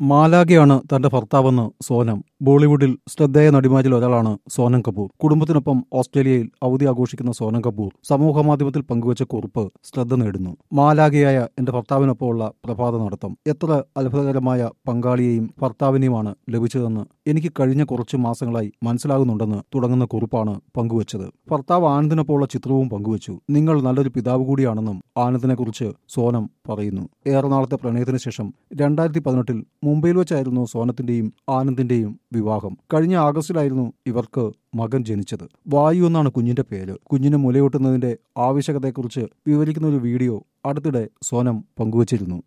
മാലാഖയാണ് തന്റെ ഭർത്താവെന്ന് സോനം ബോളിവുഡിൽ ശ്രദ്ധേയ നടിമാരിൽ ഒരാളാണ് സോനം കപൂർ കുടുംബത്തിനൊപ്പം ഓസ്ട്രേലിയയിൽ അവധി ആഘോഷിക്കുന്ന സോനം കപൂർ സമൂഹമാധ്യമത്തിൽ പങ്കുവച്ച കുറിപ്പ് ശ്രദ്ധ നേടുന്നു മാലാഖയായ എന്റെ ഭർത്താവിനൊപ്പമുള്ള പ്രഭാത നടത്തം എത്ര അത്ഭുതകരമായ പങ്കാളിയെയും ഭർത്താവിനെയുമാണ് ലഭിച്ചതെന്ന് എനിക്ക് കഴിഞ്ഞ കുറച്ചു മാസങ്ങളായി മനസ്സിലാകുന്നുണ്ടെന്ന് തുടങ്ങുന്ന കുറിപ്പാണ് പങ്കുവച്ചത് ഭർത്താവ് ആനന്ദിനൊപ്പമുള്ള ചിത്രവും പങ്കുവച്ചു നിങ്ങൾ നല്ലൊരു പിതാവ് കൂടിയാണെന്നും ആനന്ദിനെക്കുറിച്ച് സോനം പറയുന്നു ഏറെ നാളത്തെ പ്രണയത്തിന് ശേഷം രണ്ടായിരത്തി പതിനെട്ടിൽ മുംബൈയിൽ വെച്ചായിരുന്നു സോനത്തിന്റെയും ആനന്ദിന്റെയും വിവാഹം കഴിഞ്ഞ ആഗസ്റ്റിലായിരുന്നു ഇവർക്ക് മകൻ ജനിച്ചത് വായു എന്നാണ് കുഞ്ഞിന്റെ പേര് കുഞ്ഞിന് മുലയൂട്ടുന്നതിന്റെ ആവശ്യകതയെക്കുറിച്ച് വിവരിക്കുന്ന ഒരു വീഡിയോ അടുത്തിടെ സോനം പങ്കുവച്ചിരുന്നു